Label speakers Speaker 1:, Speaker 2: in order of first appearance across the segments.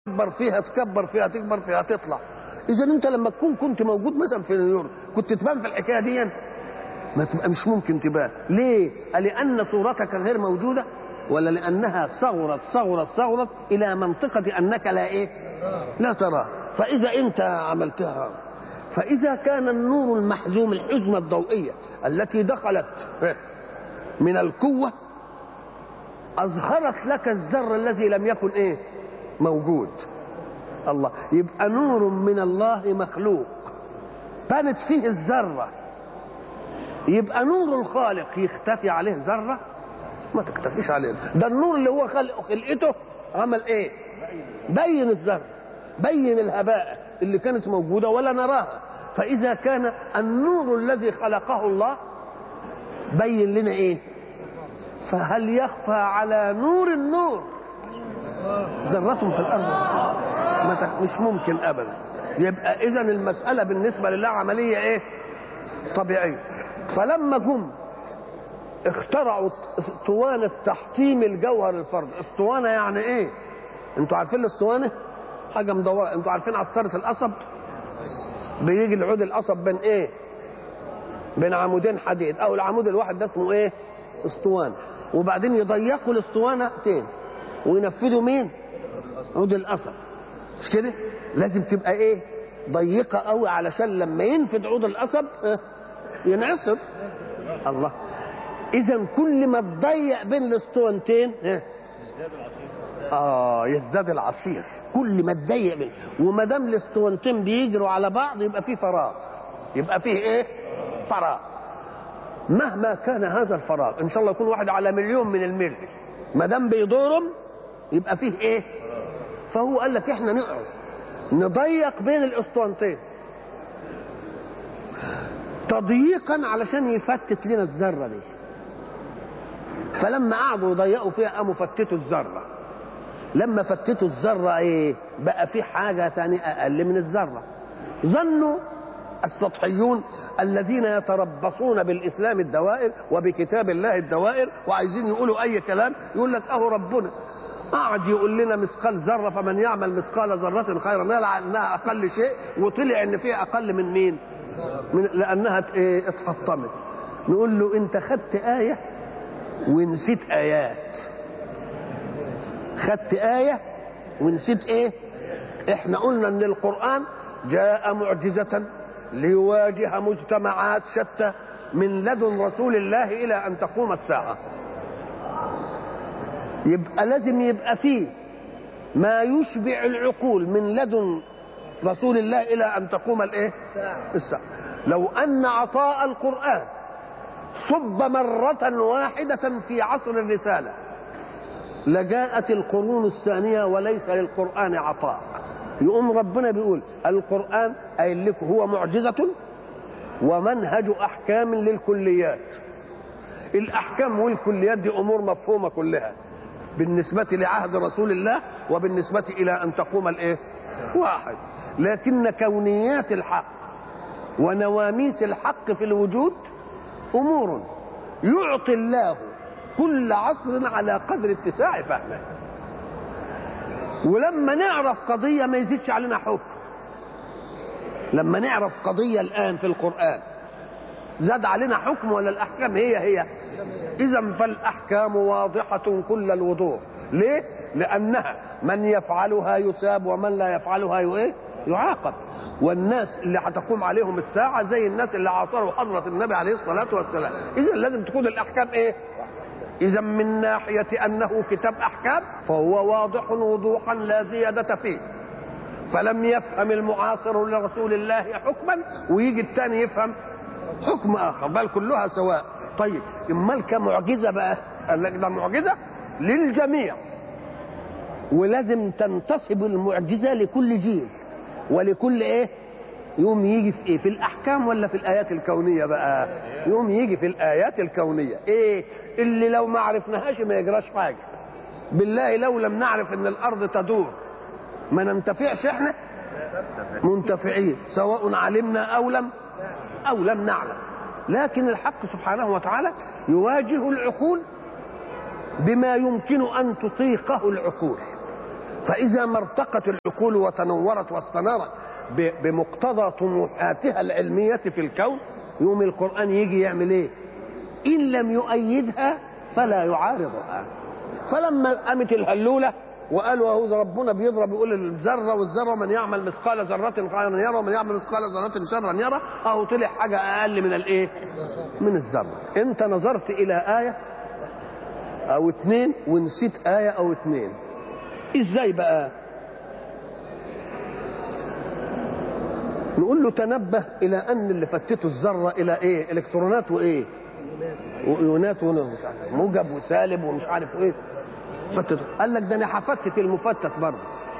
Speaker 1: تكبر فيها تكبر فيها تكبر فيها تطلع اذا انت لما تكون كنت موجود مثلا في نيويورك كنت تبان في الحكايه دي ما تبقى مش ممكن تبان ليه لان صورتك غير موجوده ولا لانها صغرت صغرت صغرت الى منطقه انك لا ايه لا ترى فاذا انت عملتها فاذا كان النور المحزوم الحزمه الضوئيه التي دخلت من القوه اظهرت لك الذر الذي لم يكن ايه موجود الله يبقى نور من الله مخلوق بانت فيه الذره يبقى نور الخالق يختفي عليه ذره ما تختفيش عليه ده النور اللي هو خلق خلقته عمل ايه بين الذره بين الهباء اللي كانت موجوده ولا نراها فاذا كان النور الذي خلقه الله بين لنا ايه فهل يخفى على نور النور ذرة في الأرض ما مش ممكن أبدا يبقى إذا المسألة بالنسبة لله عملية إيه؟ طبيعية فلما جم اخترعوا اسطوانة تحطيم الجوهر الفردي اسطوانة يعني إيه؟ أنتوا عارفين الاسطوانة؟ حاجة مدورة أنتوا عارفين عصارة القصب؟ بيجي العود القصب بين إيه؟ بين عمودين حديد أو العمود الواحد ده اسمه إيه؟ اسطوانة وبعدين يضيقوا الاسطوانة تاني وينفذوا مين عود القصب مش كده لازم تبقى ايه ضيقه قوي علشان لما ينفذ عود القصب اه ينعصر الله اذا كل ما تضيق بين الاسطوانتين اه اه يزداد العصير كل ما تضيق بين وما دام الاسطوانتين بيجروا على بعض يبقى فيه فراغ يبقى فيه ايه فراغ مهما كان هذا الفراغ ان شاء الله يكون واحد على مليون من الملي ما دام بيدورهم يبقى فيه ايه فهو قال لك احنا نقعد نضيق بين الاسطوانتين تضييقا علشان يفتت لنا الذره دي فلما قعدوا يضيقوا فيها قاموا فتتوا الذره لما فتتوا الذره ايه بقى في حاجه تانية اقل من الذره ظنوا السطحيون الذين يتربصون بالاسلام الدوائر وبكتاب الله الدوائر وعايزين يقولوا اي كلام يقول لك اهو ربنا قعد يقول لنا مثقال ذره فمن يعمل مثقال ذره خيرا نرى انها اقل شيء وطلع ان فيها اقل من مين؟ من لانها ايه اتحطمت نقول له انت خدت ايه ونسيت ايات خدت ايه ونسيت ايه؟ احنا قلنا ان القران جاء معجزه ليواجه مجتمعات شتى من لدن رسول الله الى ان تقوم الساعه يبقى لازم يبقى فيه ما يشبع العقول من لدن رسول الله الى ان تقوم الايه الساعه لو ان عطاء القران صب مره واحده في عصر الرساله لجاءت القرون الثانيه وليس للقران عطاء يقوم ربنا بيقول القرآن قايل لكم هو معجزة ومنهج أحكام للكليات الأحكام والكليات دي أمور مفهومة كلها بالنسبة لعهد رسول الله وبالنسبة إلى أن تقوم الإيه؟ واحد لكن كونيات الحق ونواميس الحق في الوجود أمور يعطي الله كل عصر على قدر اتساع فهمه ولما نعرف قضية ما يزيدش علينا حكم لما نعرف قضية الآن في القرآن زاد علينا حكم ولا الأحكام هي هي إذا فالأحكام واضحة كل الوضوح ليه؟ لأنها من يفعلها يثاب ومن لا يفعلها إيه؟ يعاقب والناس اللي هتقوم عليهم الساعة زي الناس اللي عاصروا حضرة النبي عليه الصلاة والسلام إذا لازم تكون الأحكام إيه؟ إذا من ناحية أنه كتاب أحكام فهو واضح وضوحا لا زيادة فيه فلم يفهم المعاصر لرسول الله حكما ويجي الثاني يفهم حكم آخر بل كلها سواء طيب امال كمعجزة بقى قال لك ده معجزة للجميع ولازم تنتسب المعجزة لكل جيل ولكل ايه يوم يجي في ايه في الاحكام ولا في الايات الكونيه بقى يوم يجي في الايات الكونيه ايه اللي لو ما عرفناهاش ما يجراش حاجه بالله لو لم نعرف ان الارض تدور ما ننتفعش احنا منتفعين سواء علمنا او لم او لم نعلم لكن الحق سبحانه وتعالى يواجه العقول بما يمكن ان تطيقه العقول فإذا ما ارتقت العقول وتنورت واستنارت بمقتضى طموحاتها العلمية في الكون يوم القرآن يجي يعمل ايه إن لم يؤيدها فلا يعارضها فلما قامت الهلولة وقالوا اهو ربنا بيضرب يقول الذرة والذرة من يعمل مثقال ذرة خيرا يرى ومن يعمل مثقال ذرة شرا يرى اهو طلع حاجة أقل من الايه؟ من الذرة أنت نظرت إلى آية أو اتنين ونسيت آية أو اتنين ازاي بقى نقول له تنبه الى ان اللي فتته الذره الى ايه الكترونات وايه وايونات ومش عارف موجب وسالب ومش عارف ايه فتته قال لك ده انا هفتت المفتت برضه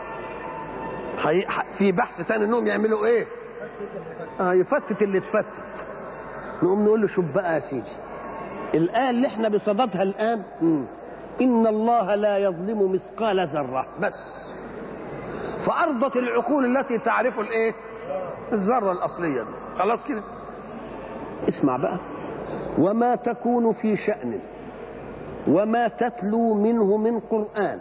Speaker 1: في بحث تاني انهم يعملوا ايه اه يفتت اللي اتفتت نقوم نقول له شوف بقى يا سيدي الايه اللي احنا بصددها الان مم. إن الله لا يظلم مثقال ذرة بس فأرضت العقول التي تعرف الإيه؟ الذرة الأصلية دي خلاص كده اسمع بقى وما تكون في شأن وما تتلو منه من قرآن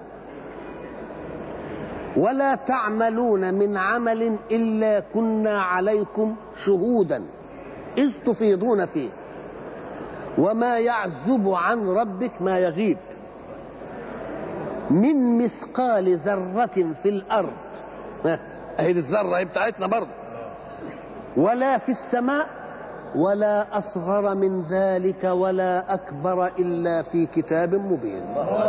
Speaker 1: ولا تعملون من عمل إلا كنا عليكم شهودا إذ تفيضون فيه وما يعزب عن ربك ما يغيب من مثقال ذرة في الأرض أهي الذرة هي بتاعتنا برضه ولا في السماء ولا أصغر من ذلك ولا أكبر إلا في كتاب مبين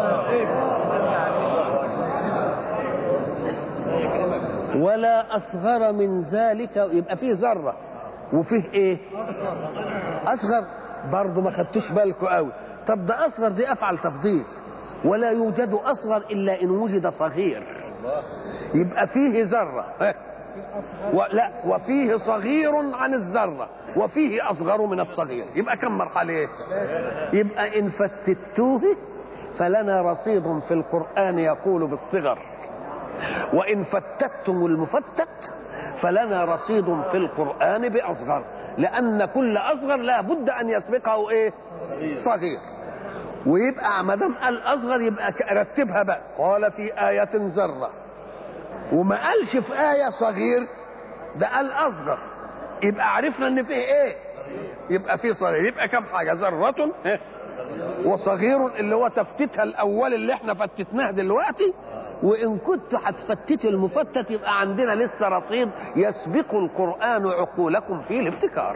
Speaker 1: ولا أصغر من ذلك يبقى فيه ذرة وفيه إيه أصغر برضه ما خدتوش بالكم قوي طب ده أصغر دي أفعل تفضيل ولا يوجد اصغر الا ان وجد صغير يبقى فيه ذره لا وفيه صغير عن الذره وفيه اصغر من الصغير يبقى كم مرحله ايه يبقى ان فتتوه فلنا رصيد في القران يقول بالصغر وان فتتم المفتت فلنا رصيد في القران باصغر لان كل اصغر لا بد ان يسبقه ايه صغير ويبقى ما دام قال اصغر يبقى رتبها بقى قال في آية ذرة وما قالش في آية صغير ده قال اصغر يبقى عرفنا ان فيه ايه يبقى فيه صغير يبقى كم حاجة ذرة وصغير اللي هو تفتيتها الاول اللي احنا فتتناه دلوقتي وان كنت هتفتتوا المفتت يبقى عندنا لسه رصيد يسبق القرآن عقولكم فيه الابتكار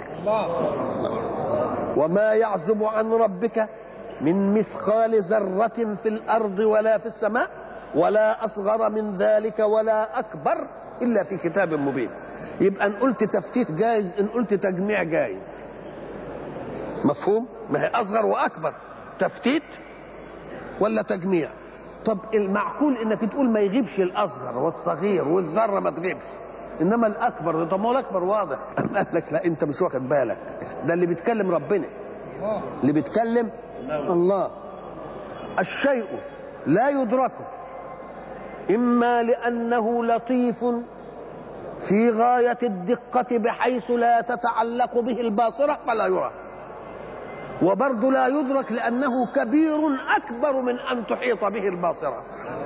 Speaker 1: وما يعزب عن ربك من مثقال ذرة في الأرض ولا في السماء ولا أصغر من ذلك ولا أكبر إلا في كتاب مبين يبقى إن قلت تفتيت جايز إن قلت تجميع جايز مفهوم ما هي أصغر وأكبر تفتيت ولا تجميع طب المعقول انك تقول ما يغيبش الاصغر والصغير والذره ما تغيبش انما الاكبر طب ما هو الاكبر واضح قال لك لا انت مش واخد بالك ده اللي بيتكلم ربنا اللي بيتكلم الله الشيء لا يدرك اما لانه لطيف في غايه الدقه بحيث لا تتعلق به الباصره فلا يرى وبرضه لا يدرك لانه كبير اكبر من ان تحيط به الباصره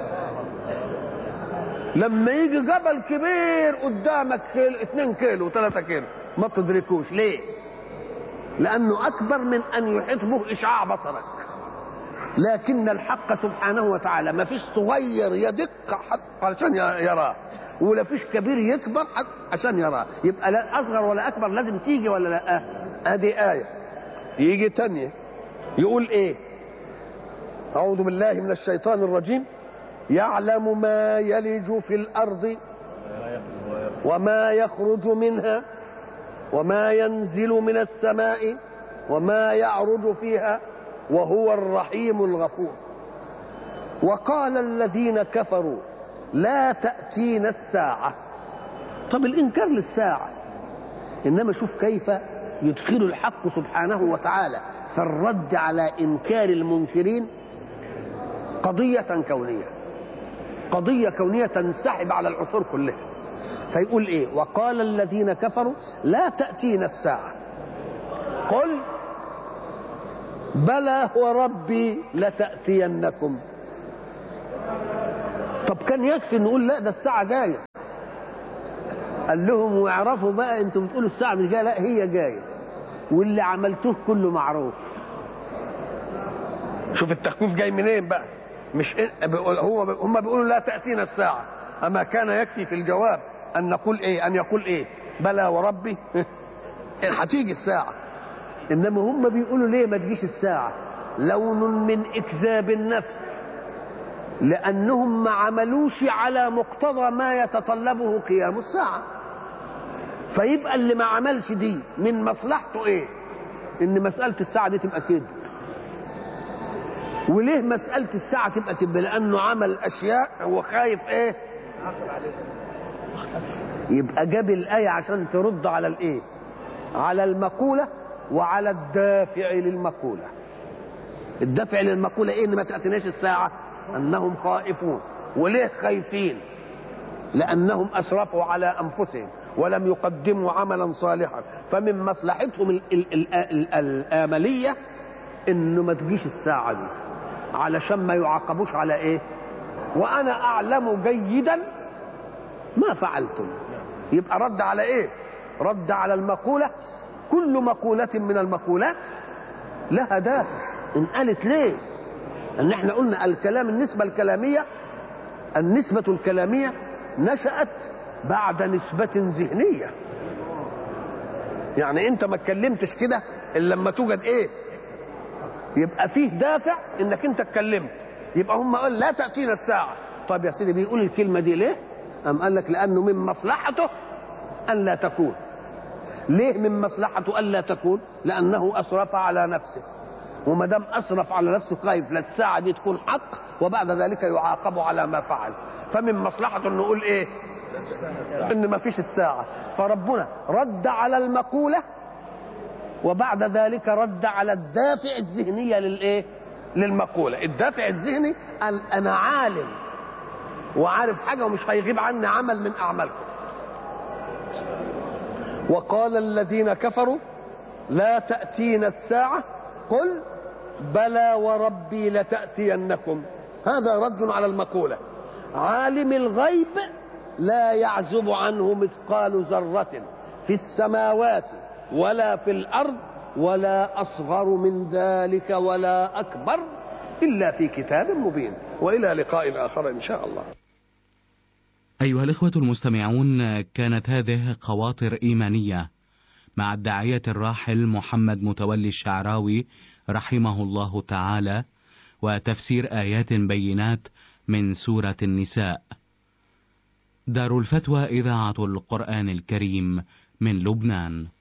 Speaker 1: لما يجي جبل كبير قدامك كيلو 2 كيلو 3 كيلو ما تدركوش ليه لانه اكبر من ان يحيط به اشعاع بصرك لكن الحق سبحانه وتعالى ما فيش صغير يدق علشان يراه ولا فيش كبير يكبر عشان يراه يبقى لا اصغر ولا اكبر لازم تيجي ولا لا ادي ايه يجي تانية يقول ايه اعوذ بالله من الشيطان الرجيم يعلم ما يلج في الارض وما يخرج منها وما ينزل من السماء وما يعرج فيها وهو الرحيم الغفور وقال الذين كفروا لا تأتينا الساعة طب الإنكار للساعة إنما شوف كيف يدخل الحق سبحانه وتعالى في الرد على إنكار المنكرين قضية كونية قضية كونية تنسحب على العصور كلها فيقول ايه وقال الذين كفروا لا تأتينا الساعة قل بلى وربي لتأتينكم طب كان يكفي نقول لا ده الساعة جاية قال لهم واعرفوا بقى انتوا بتقولوا الساعة مش جاية لا هي جاية واللي عملتوه كله معروف شوف التخويف جاي منين بقى مش إيه بيقول هو هم بيقولوا لا تأتينا الساعة أما كان يكفي في الجواب أن نقول إيه أن يقول إيه بلى وربي هتيجي الساعة إنما هم بيقولوا ليه ما تجيش الساعة لون من إكذاب النفس لأنهم ما عملوش على مقتضى ما يتطلبه قيام الساعة فيبقى اللي ما عملش دي من مصلحته ايه ان مسألة الساعة دي تبقى كده وليه مسألة الساعة تبقى تبقى لأنه عمل أشياء هو خايف ايه يبقى جاب الآية عشان ترد على الايه على المقولة وعلى الدافع للمقولة الدافع للمقولة ايه ان ما تأتيناش الساعة انهم خائفون وليه خايفين لانهم اسرفوا على انفسهم ولم يقدموا عملا صالحا فمن مصلحتهم ال ال ال ال الآملية انه ما تجيش الساعة دي علشان ما يعاقبوش على ايه وانا اعلم جيدا ما فعلتم يبقى رد على ايه رد على المقولة كل مقولة من المقولات لها دافع ان قالت ليه ان احنا قلنا الكلام النسبة الكلامية النسبة الكلامية نشأت بعد نسبة ذهنية يعني انت ما اتكلمتش كده الا لما توجد ايه يبقى فيه دافع انك انت اتكلمت يبقى هم قال لا تأتينا الساعة طب يا سيدي بيقول الكلمة دي ليه أم قال لك لأنه من مصلحته أن لا تكون ليه من مصلحته أن لا تكون لأنه أسرف على نفسه وما دام أسرف على نفسه خايف لا الساعة دي تكون حق وبعد ذلك يعاقب على ما فعل فمن مصلحته أن نقول إيه ان ما فيش الساعة فربنا رد على المقولة وبعد ذلك رد على الدافع الذهنية للايه للمقولة الدافع الذهني أن انا عالم وعارف حاجة ومش هيغيب عني عمل من اعمالكم وقال الذين كفروا لا تأتينا الساعة قل بلى وربي لتأتينكم هذا رد على المقولة عالم الغيب لا يعزب عنه مثقال ذرة في السماوات ولا في الأرض ولا أصغر من ذلك ولا أكبر إلا في كتاب مبين وإلى لقاء آخر إن شاء الله
Speaker 2: أيها الإخوة المستمعون كانت هذه خواطر إيمانية مع الداعية الراحل محمد متولي الشعراوي رحمه الله تعالى وتفسير آيات بينات من سورة النساء دار الفتوى إذاعة القرآن الكريم من لبنان